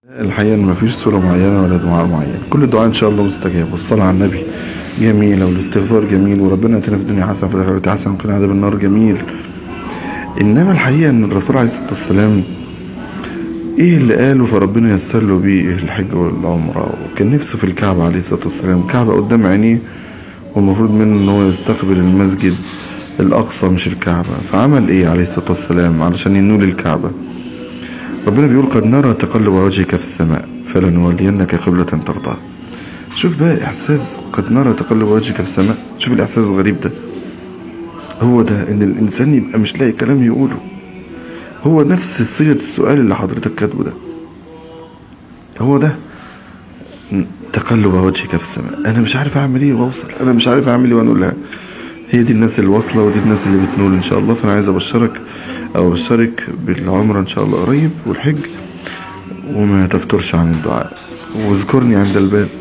الحقيقة إن مفيش صورة معينة ولا دعاء معين كل دعاء إن شاء الله مستجاب والصلاة على النبي جميلة والاستغفار جميل وربنا يأتينا في الدنيا حسنة وفي الآخرة حسنة وقنا عذاب النار جميل إنما الحقيقة إن الرسول عليه الصلاة والسلام إيه اللي قاله فربنا يسر له بيه الحج والعمرة وكان نفسه في الكعبة عليه الصلاة والسلام الكعبة قدام عينيه والمفروض منه إن هو يستقبل المسجد الأقصى مش الكعبة فعمل إيه عليه الصلاة والسلام علشان ينول الكعبة ربنا بيقول قد نرى تقلب وجهك في السماء فلنولينك قبلة ترضاها شوف بقى إحساس قد نرى تقلب وجهك في السماء شوف الإحساس الغريب ده هو ده إن الإنسان يبقى مش لاقي كلام يقوله هو نفس صيغة السؤال اللي حضرتك كاتبه ده هو ده تقلب وجهك في السماء أنا مش عارف أعمل إيه وأوصل أنا مش عارف أعمل إيه وأنقول لها هي دي الناس اللي واصلة ودي الناس اللي بتنول إن شاء الله فأنا عايز أبشرك أو أبشرك بالعمرة إن شاء الله قريب والحج وما تفترش عن الدعاء واذكرني عند الباب